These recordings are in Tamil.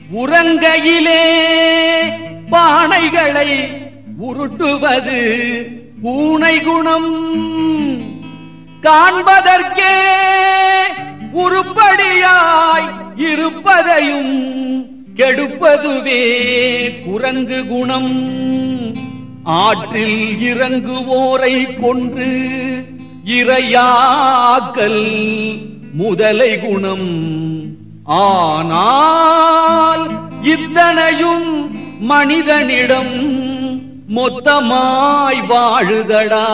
உறங்கையிலே பானைகளை உருட்டுவது பூனை குணம் காண்பதற்கே உருப்படியாய் இருப்பதையும் கெடுப்பதுவே குரங்கு குணம் ஆற்றில் இறங்குவோரை கொன்று இரையாக்கல் முதலை குணம் ஆனால் இத்தனையும் மனிதனிடம் மொத்தமாய் வாழுதடா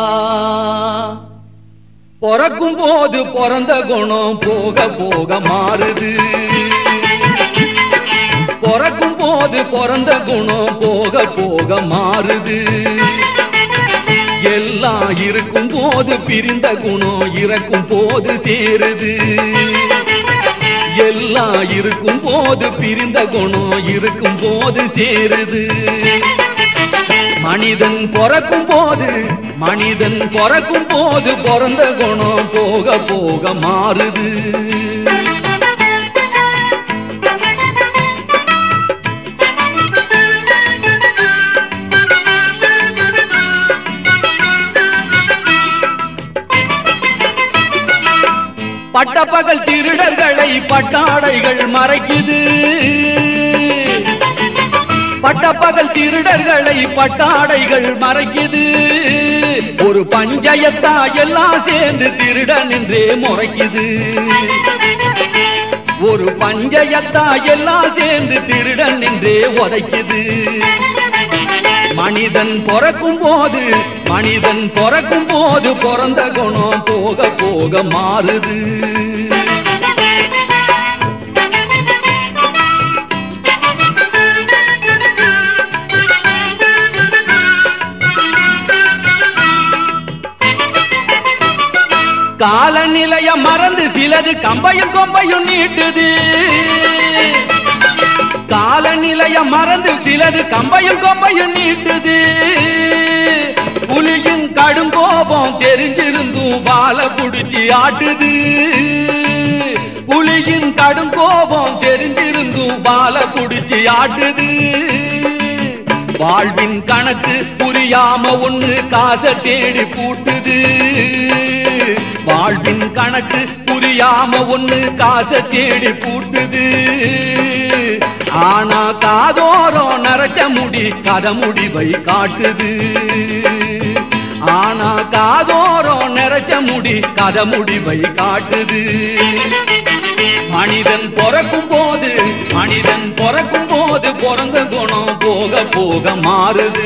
பிறக்கும் போது பிறந்த குணம் போக போக மாறுது பிறக்கும் போது பிறந்த குணம் போக போக மாறுது எல்லாம் இருக்கும் போது பிரிந்த குணம் இறக்கும் போது சேருது எல்லாம் இருக்கும் போது பிரிந்த குணம் இருக்கும் போது சேருது மனிதன் பிறக்கும் போது மனிதன் பிறக்கும் போது பிறந்த குணம் போக போக மாறுது பட்டப்பகல் திருடர்களை பட்டாடைகள் மறைக்குது பட்டப்பகல் திருடர்களை பட்டாடைகள் மறைக்குது ஒரு பஞ்சயத்தா எல்லாம் சேர்ந்து திருடன் என்றே முறைக்குது ஒரு பஞ்சயத்தா எல்லாம் சேர்ந்து திருடன் என்றே உதைக்குது மனிதன் பிறக்கும் போது மனிதன் பிறக்கும் போது பிறந்த குணம் போக போக மாறுது காலநிலைய மறந்து சிலது கம்பையும் கொம்பையும் நீட்டுது காலநிலைய மறந்து சிலது கம்பையும் கொம்பையும் நீட்டுது புலியின் கடும் கோபம் தெரிஞ்சிருந்தும் வாழ புடிச்சு ஆட்டுது புலியின் கடும் கோபம் தெரிஞ்சிருந்தும் வாழ புடிச்சு ஆட்டுது வாழ்வின் கணக்கு புரியாம ஒண்ணு காசை தேடி பூட்டுது வாழ்வின் கணக்கு புரியாம ஒண்ணு காசை தேடி பூட்டுது ஆனா காதோரம் நரைச்ச முடி கத முடிவை காட்டுது ஆனா காதோரம் நரைச்ச முடி கத முடிவை காட்டுது மனிதன் பிறக்கும் போது மனிதன் பிறக்கும் போது பிறந்த குணம் போக போக மாறுது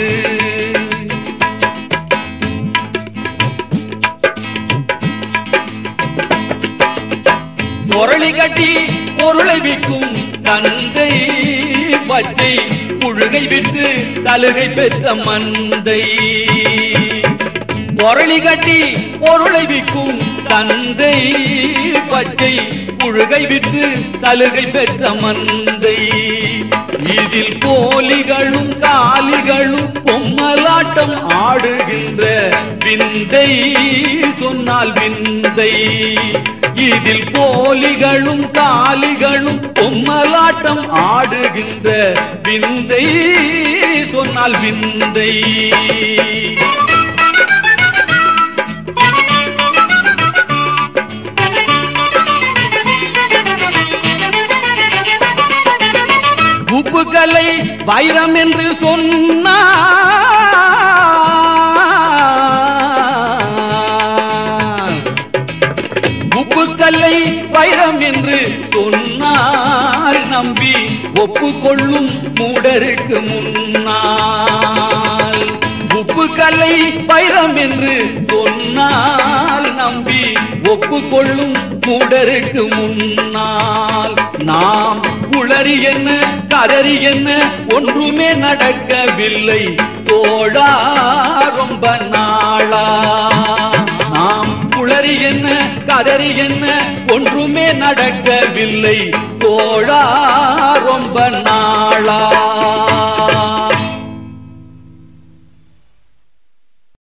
முரளி கட்டி பொருளை விற்கும் தந்தை பச்சை புழுகை விட்டு தலுகை பெற்ற மந்தை பொருளி கட்டி பொருளை விற்கும் தந்தை பச்சை புழுகை விட்டு சலுகை பெற்ற மந்தை இதில் போலிகளும் காலிகளும் பொம்மலாட்டம் ஆடுகின்ற விந்தை சொன்னால் விந்தை இதில் போலிகளும் காலிகளும் பொம்மலாட்டம் ஆடுகின்ற விந்தை சொன்னால் விந்தை உப்புக்கலை வைரம் என்று சொன்னார் உப்புக்கல்லை வைரம் என்று சொன்னால் நம்பி ஒப்புக்கொள்ளும் மூடருக்கு முன்னால் உப்புக்கல்லை வைரம் என்று சொன்னால் நம்பி ஒப்புக்கொள்ளும் மூடருக்கு முன்னால் நாம் குளறி என்ன கதறி என்ன ஒன்றுமே நடக்கவில்லை தோழா ரொம்ப நாளா நாம் குளறி என்ன கதறி என்ன ஒன்றுமே நடக்கவில்லை தோழா ரொம்ப நாளா